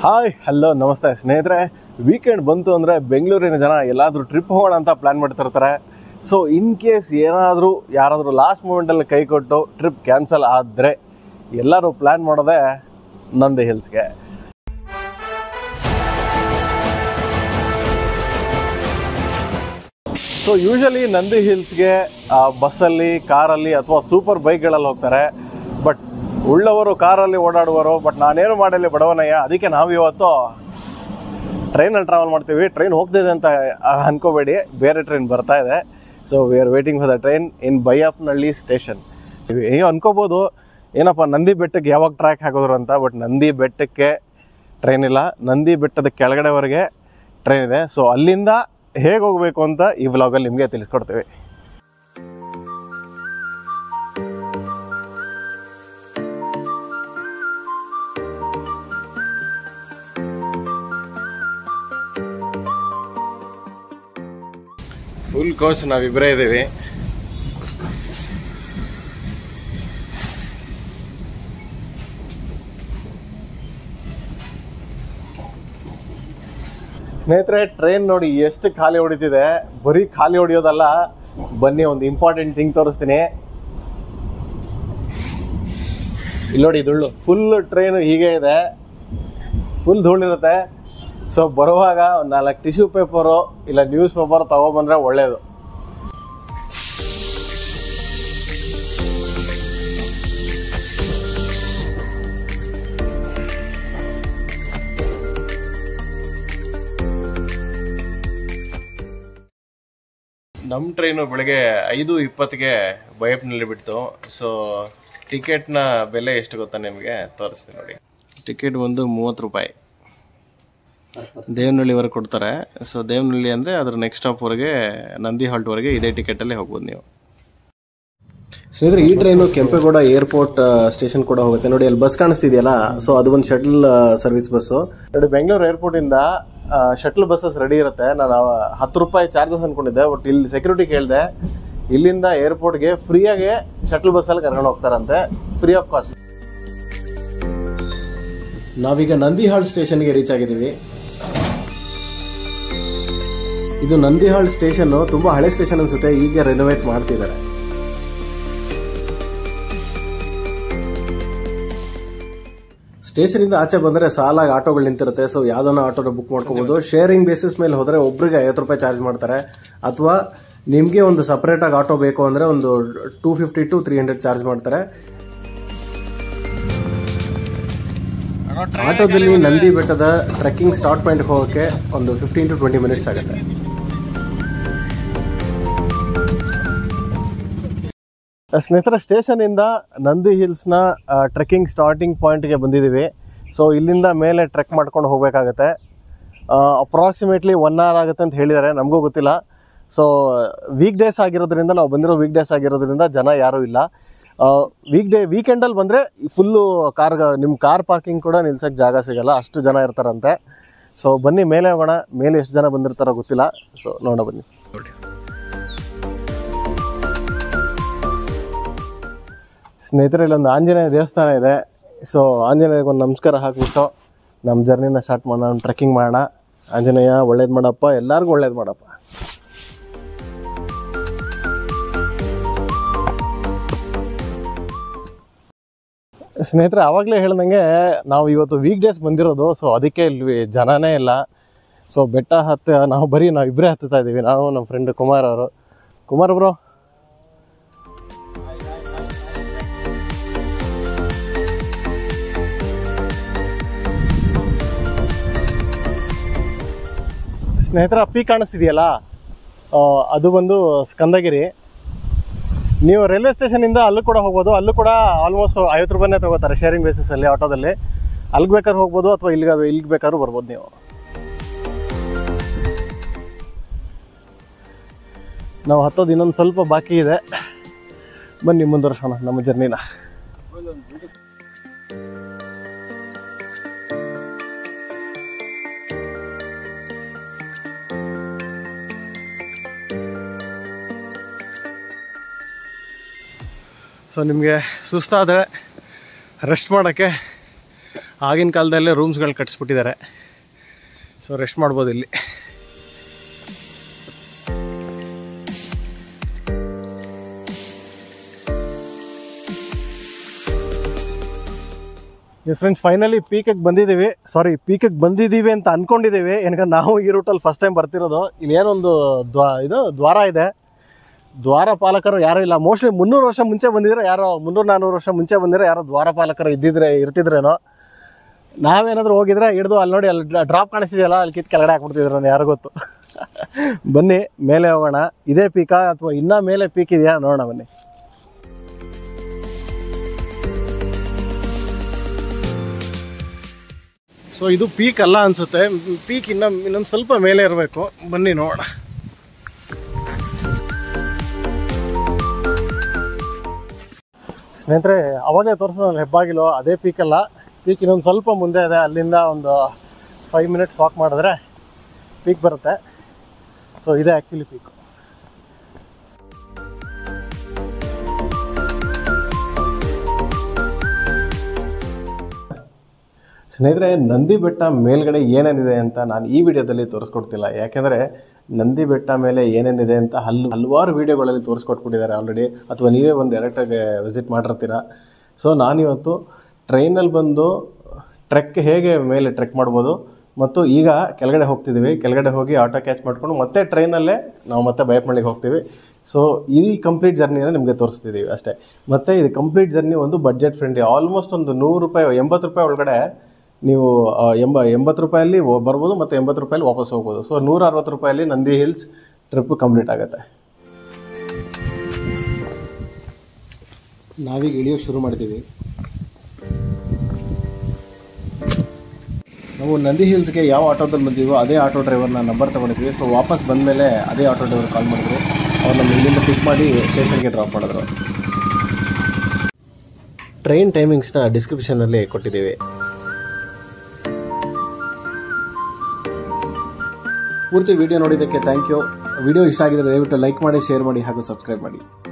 hi hello ನಮಸ್ತೆ ಸ್ನೇಹಿತರೆ weekend ಬಂತು ಅಂದರೆ ಬೆಂಗಳೂರಿನ ಜನ ಎಲ್ಲಾದರೂ ಟ್ರಿಪ್ ಹೋಗೋಣ ಅಂತ ಪ್ಲ್ಯಾನ್ ಮಾಡ್ತಿರ್ತಾರೆ ಸೊ ಇನ್ ಕೇಸ್ ಏನಾದರೂ ಯಾರಾದರೂ ಲಾಸ್ಟ್ ಮೂಮೆಂಟಲ್ಲಿ ಕೈ ಕೊಟ್ಟು ಟ್ರಿಪ್ ಕ್ಯಾನ್ಸಲ್ ಆದರೆ ಎಲ್ಲರೂ ಪ್ಲ್ಯಾನ್ ಮಾಡೋದೇ ನಂದಿ ಹಿಲ್ಸ್ಗೆ ಸೊ ಯೂಶಲಿ ನಂದಿ ಹಿಲ್ಸ್ಗೆ ಬಸ್ಸಲ್ಲಿ ಕಾರಲ್ಲಿ ಅಥವಾ ಸೂಪರ್ ಬೈಕ್ಗಳಲ್ಲಿ ಹೋಗ್ತಾರೆ ಬಟ್ ಉಳ್ಳವರು ಕಾರಲ್ಲಿ ಓಡಾಡುವರು ಬಟ್ ನಾನೇನು ಮಾಡಲಿ ಬಡವನಯ್ಯ ಅದಕ್ಕೆ ನಾವು ಇವತ್ತು ಟ್ರೈನಲ್ಲಿ ಟ್ರಾವೆಲ್ ಮಾಡ್ತೀವಿ ಟ್ರೈನ್ ಹೋಗ್ತಿದೆ ಅಂತ ಆ, ಅನ್ಕೋಬೇಡಿ ಬೇರೆ ಟ್ರೈನ್ ಬರ್ತಾ ಇದೆ so we are waiting for the train in Baiyappanahalli station ನೀವು ಅನ್ಕೋಬೋದು ಏನಪ್ಪ ನಂದಿ ಬೆಟ್ಟಕ್ಕೆ ಯಾವಾಗ ಟ್ರ್ಯಾಕ್ ಹಾಕಿದ್ರು ಅಂತ ಬಟ್ ನಂದಿ ಬೆಟ್ಟಕ್ಕೆ ಟ್ರೈನ್ ಇಲ್ಲ ನಂದಿ ಬೆಟ್ಟದ ಕೆಳಗಡೆವರೆಗೆ ಟ್ರೈನ್ ಇದೆ ಸೊ ಅಲ್ಲಿಂದ ಹೇಗೆ ಹೋಗಬೇಕು ಅಂತ ಈ ವ್ಲಾಗಲ್ಲಿ ನಿಮಗೆ ತಿಳಿಸ್ಕೊಡ್ತೀವಿ ಫುಲ್ ಕೋಚ್ ನಾವಿಬ್ಬರೇ ಇದ್ದೀವಿ ಸ್ನೇಹಿತರೆ ಟ್ರೈನ್ ನೋಡಿ ಎಷ್ಟು ಖಾಲಿ ಹೊಡಿತಿದೆ ಬರೀ ಖಾಲಿ ಹೊಡಿಯೋದಲ್ಲ ಬನ್ನಿ ಒಂದು ಇಂಪಾರ್ಟೆಂಟ್ ಥಿಂಗ್ ತೋರಿಸ್ತೀನಿ ಇಲ್ಲಿ ನೋಡಿ ಧೂಳು ಫುಲ್ ಟ್ರೈನ್ ಹೀಗೆ ಇದೆ ಫುಲ್ ಧೂಳಿರುತ್ತೆ ಸೊ ಬರುವಾಗ ಒಂದು ನಾಲ್ಕು ಟಿಶ್ಯೂ ಪೇಪರು ಇಲ್ಲ ನ್ಯೂಸ್ ಪೇಪರ್ ತಗೊಬಂದ್ರೆ ಒಳ್ಳೇದು ನಮ್ಮ ಟ್ರೈನು ಬೆಳಗ್ಗೆ ಐದು ಇಪ್ಪತ್ತಿಗೆ ಬಯಪ್ನಲ್ಲಿ ಬಿಡ್ತು ಸೊ ಟಿಕೆಟ್ನ ಬೆಲೆ ಎಷ್ಟು ಗೊತ್ತಾ ನಿಮಗೆ ತೋರಿಸ್ತೀನಿ ನೋಡಿ ಟಿಕೆಟ್ ಒಂದು ಮೂವತ್ತು ರೂಪಾಯಿ ದೇವನಹಳ್ಳಿವರೆಗೆ ಕೊಡ್ತಾರೆ ಸೊ ದೇವನಹಳ್ಳಿ ಅಂದರೆ ಅದ್ರ ನೆಕ್ಸ್ಟ್ ಸ್ಟಾಪ್ವರೆಗೆ ನಂದಿ ಹಾಲ್ಟ್ವರೆಗೆ ಇದೇ ಟಿಕೆಟಲ್ಲೇ ಹೋಗ್ಬೋದು ನೀವು ಸ್ನೇಹಿತರೆ ಈ ಟ್ರೈನು ಕೆಂಪೇಗೌಡ ಏರ್ಪೋರ್ಟ್ ಸ್ಟೇಷನ್ ಕೂಡ ಹೋಗುತ್ತೆ ನೋಡಿ ಅಲ್ಲಿ ಬಸ್ ಕಾಣಿಸ್ತಿದೆಯಲ್ಲ ಸೊ ಅದು ಒಂದು ಶಟಲ್ ಸರ್ವಿಸ್ ಬಸ್ಸು ನೋಡಿ ಬೆಂಗಳೂರು ಏರ್ಪೋರ್ಟ್ ಇಂದ ಶಟಲ್ ಬಸ್ಸಸ್ ರೆಡಿ ಇರುತ್ತೆ ನಾನು ಅವ ಹತ್ತು ರೂಪಾಯಿ ಚಾರ್ಜಸ್ ಅನ್ಕೊಂಡಿದ್ದೆ ಬಟ್ ಇಲ್ಲಿ ಸೆಕ್ಯೂರಿಟಿ ಕೇಳಿದೆ ಇಲ್ಲಿಂದ ಏರ್ಪೋರ್ಟ್ಗೆ ಫ್ರೀಯಾಗಿ ಶಟಲ್ ಬಸ್ಸಲ್ಲಿ ಕರ್ಕೊಂಡು ಹೋಗ್ತಾರಂತೆ ಫ್ರೀ ಆಫ್ ಕಾಸ್ಟ್ ನಾವೀಗ ನಂದಿಹಾಳ್ ಸ್ಟೇಷನ್ಗೆ ರೀಚ್ ಆಗಿದ್ದೀವಿ ಇದು ನಂದಿಹಾಳ್ ಸ್ಟೇಷನ್ ತುಂಬಾ ಹಳೆ ಸ್ಟೇಷನ್ ಅನ್ಸುತ್ತೆ ಈಗ ರೆನೋವೇಟ್ ಮಾಡ್ತಿದ್ದಾರೆ ಸ್ಟೇಷನ್ ಇಂದ ಆಚೆ ಬಂದ್ರೆ ಸಾಲಾಗಿ ಆಟೋಗಳು ನಿಂತಿರುತ್ತೆ ಸೊ ಯಾವ್ದನ್ನ ಆಟೋನ ಬುಕ್ ಮಾಡ್ಕೋಬಹುದು ಶೇರಿಂಗ್ ಬೇಸಿಸ್ ಮೇಲೆ ಹೋದ್ರೆ ಒಬ್ರಿಗೆ ಐವತ್ತು ರೂಪಾಯಿ ಚಾರ್ಜ್ ಮಾಡ್ತಾರೆ ಅಥವಾ ನಿಮ್ಗೆ ಒಂದು ಸಪರೇಟ್ ಆಗಿ ಆಟೋ ಬೇಕು ಅಂದ್ರೆ ಒಂದು two fifty to three hundred charge ಮಾಡ್ತಾರೆ ಆಟೋದಲ್ಲಿ ನಂದಿ ಬೆಟ್ಟದ ಟ್ರೆಕ್ಕಿಂಗ್ ಸ್ಟಾರ್ಟ್ ಪಾಯಿಂಟ್ ಹೋಗೋಕೆ ಒಂದು ಫಿಫ್ಟೀನ್ ಟು ಟ್ವೆಂಟಿ ಮಿನಿಟ್ಸ್ ಆಗುತ್ತೆ ಸ್ನೇಹಿತರ ಸ್ಟೇಷನ್ ಇಂದ ನಂದಿ ಹಿಲ್ಸ್ನ ಟ್ರೆಕ್ಕಿಂಗ್ ಸ್ಟಾರ್ಟಿಂಗ್ ಪಾಯಿಂಟ್ಗೆ ಬಂದಿದ್ದೀವಿ ಸೊ ಇಲ್ಲಿಂದ ಮೇಲೆ ಟ್ರೆಕ್ ಮಾಡ್ಕೊಂಡು ಹೋಗಬೇಕಾಗತ್ತೆ ಅಪ್ರಾಕ್ಸಿಮೇಟ್ಲಿ ಒನ್ ಅವರ್ ಆಗುತ್ತೆ ಅಂತ ಹೇಳಿದ್ದಾರೆ ನಮಗೂ ಗೊತ್ತಿಲ್ಲ ಸೊ ವೀಕ್ ಡೇಸ್ ಆಗಿರೋದ್ರಿಂದ ನಾವು ಬಂದಿರೋ ವೀಕ್ ಡೇಸ್ ಆಗಿರೋದ್ರಿಂದ ಜನ ಯಾರೂ ಇಲ್ಲ ವೀಕ್ ಡೇ ವೀಕೆಂಡಲ್ಲಿ ಬಂದರೆ ಫುಲ್ಲು ಕಾರ್ ನಿಮ್ಮ ಕಾರ್ ಪಾರ್ಕಿಂಗ್ ಕೂಡ ನಿಲ್ಸೋಕ್ಕೆ ಜಾಗ ಸಿಗಲ್ಲ ಅಷ್ಟು ಜನ ಇರ್ತಾರಂತೆ ಸೊ ಬನ್ನಿ ಮೇಲೆ ಹೋಗೋಣ ಮೇಲೆ ಎಷ್ಟು ಜನ ಬಂದಿರ್ತಾರೋ ಗೊತ್ತಿಲ್ಲ ಸೊ ನೋಡೋಣ ಬನ್ನಿ ನೋಡಿ ಸ್ನೇಹಿತರೆ ಇಲ್ಲೊಂದು ಆಂಜನೇಯ ದೇವಸ್ಥಾನ ಇದೆ ಸೊ ಆಂಜನೇಯಗೆ ಒಂದು ನಮಸ್ಕಾರ ಹಾಕ್ಬಿಟ್ಟು ನಮ್ಮ ಜರ್ನಿನ ಸ್ಟಾರ್ಟ್ ಮಾಡೋಣ ಟ್ರೆಕ್ಕಿಂಗ್ ಮಾಡೋಣ ಆಂಜನೇಯ ಒಳ್ಳೇದು ಮಾಡಪ್ಪ ಎಲ್ಲರಿಗೂ ಒಳ್ಳೇದು ಮಾಡಪ್ಪ ಸ್ನೇಹಿತರೆ ಆವಾಗಲೇ ಹೇಳ್ದಂಗೆ ನಾವು ಇವತ್ತು ವೀಕ್ ಡೇಸ್ ಬಂದಿರೋದು ಸೊ ಅದಕ್ಕೆ ಇಲ್ಲಿ ಜನನೇ ಇಲ್ಲ ಸೊ ಬೆಟ್ಟ ಹತ್ತ ನಾವು ಬರೀ ನಾವು ಇಬ್ಬರೇ ಹತ್ತುತ್ತಾ ಇದ್ದೀವಿ ನಾವು ನಮ್ಮ ಫ್ರೆಂಡ್ ಕುಮಾರ್ ಅವರು ಕುಮಾರ್ ಬ್ರೋ ಸ್ನೇಹಿತರ ಪೀಕ್ ಕಾಣಿಸ್ತಿದೆಯಲ್ಲ ಆ, ಅದು ಬಂದು ಸ್ಕಂದಗಿರಿ ನೀವು ರೈಲ್ವೆ ಸ್ಟೇಷನಿಂದ ಅಲ್ಲೂ ಕೂಡ ಹೋಗ್ಬೋದು ಅಲ್ಲೂ ಕೂಡ ಆಲ್ಮೋಸ್ಟ್ ಐವತ್ತು ರೂಪಾಯಿನೇ ತಗೋತಾರೆ ಶೇರಿಂಗ್ ಬೇಸಿಸಲ್ಲಿ ಆಟೋದಲ್ಲಿ ಅಲ್ಲಿಗೆ ಬೇಕಾದ್ರೂ ಹೋಗ್ಬೋದು ಅಥವಾ ಇಲ್ಲಿಗೆ ಇಲ್ಲಿಗೆ ಬೇಕಾದ್ರೂ ಬರ್ಬೋದು ನೀವು ನಾವು ಹತ್ತೋದು ಇನ್ನೊಂದು ಸ್ವಲ್ಪ ಬಾಕಿ ಇದೆ ಬನ್ನಿ ಮುಂದುವರ್ಸೋಣ ನಮ್ಮ ಜರ್ನಿನ ಸೊ ನಿಮಗೆ ಸುಸ್ತಾದರೆ ರೆಸ್ಟ್ ಮಾಡೋಕ್ಕೆ ಆಗಿನ ಕಾಲದಲ್ಲೇ ರೂಮ್ಸ್ಗಳು ಕಟ್ಸ್ಬಿಟ್ಟಿದ್ದಾರೆ ಸೊ ರೆಸ್ಟ್ ಮಾಡ್ಬೋದು ಇಲ್ಲಿ ಫ್ರೆಂಡ್ಸ್ ಫೈನಲಿ ಪೀಕಿಗೆ ಬಂದಿದ್ದೀವಿ ಸಾರಿ ಪೀಕಿಗೆ ಬಂದಿದ್ದೀವಿ ಅಂತ ಅನ್ಕೊಂಡಿದ್ದೀವಿ ಏನಕ್ಕೆ ನಾವು ಈ ರೂಟಲ್ಲಿ ಫಸ್ಟ್ ಟೈಮ್ ಬರ್ತಿರೋದು ಇಲ್ಲಿ ಏನೊಂದು ದ್ವಾ ಇದು ದ್ವಾರ ಇದೆ ದ್ವಾರ ಪಾಲಕರು ಯಾರೂ ಇಲ್ಲ ಮೋಸ್ಟ್ಲಿ ಮುನ್ನೂರು ವರ್ಷ ಮುಂಚೆ ಬಂದಿದ್ರೆ ಯಾರೋ ಮುನ್ನೂರು ನಾನ್ನೂರು ವರ್ಷ ಮುಂಚೆ ಬಂದಿದ್ರೆ ಯಾರೋ ದ್ವಾರ ಪಾಲಕರು ಇದ್ದಿದ್ರೆ ಇರ್ತಿದ್ರೇನೋ ನಾವೇನಾದರೂ ಹೋಗಿದ್ರೆ ಹಿಡಿದು ಅಲ್ಲಿ ನೋಡಿ ಅಲ್ಲಿ ಡ್ರಾಪ್ ಕಾಣಿಸ್ತಿದೆಯಲ್ಲ ಅಲ್ಲಿ ಕಿತ್ತು ಕೆಳಗಡೆ ಹಾಕ್ಬಿಡ್ತಿದ್ರು ನಾನು ಯಾರು ಗೊತ್ತು ಬನ್ನಿ ಮೇಲೆ ಹೋಗೋಣ ಇದೇ ಪೀಕಾ ಅಥವಾ ಇನ್ನೂ ಮೇಲೆ ಪೀಕ್ ಇದೆಯಾ ನೋಡೋಣ ಬನ್ನಿ ಸೊ ಇದು ಪೀಕ್ ಅಲ್ಲ ಅನ್ಸುತ್ತೆ ಪೀಕ್ ಇನ್ನ ಇನ್ನೊಂದು ಸ್ವಲ್ಪ ಮೇಲೆ ಇರಬೇಕು ಬನ್ನಿ ನೋಡೋಣ ಸ್ನೇಹಿತರೆ ಅವಾಗಲೇ ತೋರಿಸೋದು ಹೆಬ್ಬಾಗಿಲು ಅದೇ ಪೀಕ್ ಅಲ್ಲ ಪೀಕ್ ಇನ್ನೊಂದು ಸ್ವಲ್ಪ ಮುಂದೆ ಇದೆ ಅಲ್ಲಿಂದ ಒಂದು ಫೈವ್ ಮಿನಿಟ್ಸ್ ವಾಕ್ ಮಾಡಿದ್ರೆ ಪೀಕ್ ಬರುತ್ತೆ ಸೊ ಇದೇ ಆ್ಯಕ್ಚುಲಿ ಪೀಕ್ ಸ್ನೇಹಿತರೆ ನಂದಿ ಬೆಟ್ಟ ಮೇಲ್ಗಡೆ ಏನೇನಿದೆ ಅಂತ ನಾನು ಈ ವಿಡಿಯೋದಲ್ಲಿ ತೋರಿಸ್ಕೊಡ್ತಿಲ್ಲ ಯಾಕೆಂದರೆ ನಂದಿ ಬೆಟ್ಟ ಮೇಲೆ ಏನೇನಿದೆ ಅಂತ ಹಲ್ಲು ಹಲವಾರು ವಿಡಿಯೋಗಳಲ್ಲಿ ತೋರಿಸ್ಕೊಟ್ಬಿಟ್ಟಿದ್ದಾರೆ ಆಲ್ರೆಡಿ ಅಥವಾ ನೀವೇ ಒಂದು ಡೈರೆಕ್ಟಾಗಿ ವಿಸಿಟ್ ಮಾಡಿರ್ತೀರ ಸೊ ನಾನಿವತ್ತು ಟ್ರೈನಲ್ಲಿ ಬಂದು ಟ್ರೆಕ್ ಹೇಗೆ ಮೇಲೆ ಟ್ರೆಕ್ ಮಾಡ್ಬೋದು ಮತ್ತು ಈಗ ಕೆಳಗಡೆ ಹೋಗ್ತಿದ್ದೀವಿ ಕೆಳಗಡೆ ಹೋಗಿ ಆಟೋ ಕ್ಯಾಚ್ ಮಾಡಿಕೊಂಡು ಮತ್ತೆ ಟ್ರೈನಲ್ಲೇ ನಾವು ಮತ್ತೆ ಬೈಪ್ಮಳ್ಳಿಗೆ ಹೋಗ್ತೀವಿ ಸೊ ಈ ಕಂಪ್ಲೀಟ್ ಜರ್ನಿನ ನಿಮಗೆ ತೋರಿಸ್ತಿದ್ದೀವಿ ಅಷ್ಟೇ ಮತ್ತು ಇದು ಕಂಪ್ಲೀಟ್ ಜರ್ನಿ ಒಂದು ಬಡ್ಜೆಟ್ ಫ್ರೆಂಡ್ಲಿ ಆಲ್ಮೋಸ್ಟ್ ಒಂದು ನೂರು ರೂಪಾಯಿ ಎಂಬತ್ತು ರೂಪಾಯಿ ಒಳಗಡೆ ನೀವು ಆ, ಎಂಬ ಎಂಬತ್ತು ರೂಪಾಯಲ್ಲಿ ಹೋ- ಬರ್ಬೋದು ಮತ್ತು ಎಂಬತ್ತು ರೂಪಾಯಲ್ಲಿ ವಾಪಸ್ ಹೋಗ್ಬೋದು ಸೊ ನೂರ ಅರವತ್ತು ರೂಪಾಯಲ್ಲಿ ನಂದಿ ಹಿಲ್ಸ್ ಟ್ರಿಪ್ ಕಂಪ್ಲೀಟ್ ಆಗುತ್ತೆ ನಾವೀಗ ಇಳಿಯೋಕೆ ಶುರು ಮಾಡಿದ್ದೀವಿ ನಾವು ನಂದಿ ಹಿಲ್ಸ್ಗೆ ಯಾವ ಆಟೋದಲ್ಲಿ ಬಂದೀವೋ ಅದೇ ಆಟೋ ಡ್ರೈವರ್ನ ನಂಬರ್ ತೊಗೊಂಡಿದ್ವಿ ಸೊ ವಾಪಸ್ ಬಂದಮೇಲೆ ಅದೇ ಆಟೋ ಡ್ರೈವರ್ ಕಾಲ್ ಮಾಡಿದ್ರು ಅವ್ರು ನಮ್ಮ ಇಲ್ಲಿಂದ ಪಿಕ್ ಮಾಡಿ ಸ್ಟೇಷನ್ಗೆ ಡ್ರಾಪ್ ಮಾಡಿದ್ರು ಟ್ರೈನ್ ಟೈಮಿಂಗ್ಸ್ನ ಡಿಸ್ಕ್ರಿಪ್ಷನಲ್ಲಿ ಕೊಟ್ಟಿದ್ದೀವಿ ಪೂರ್ತಿ ವಿಡಿಯೋ ನೋಡಿದ್ದಕ್ಕೆ ಥ್ಯಾಂಕ್ ಯು ವಿಡಿಯೋ ಇಷ್ಟ ಆಗಿದ್ರೆ ದಯವಿಟ್ಟು ಲೈಕ್ ಮಾಡಿ ಶೇರ್ ಮಾಡಿ ಹಾಗೂ ಸಬ್ಸ್ಕ್ರೈಬ್ ಮಾಡಿ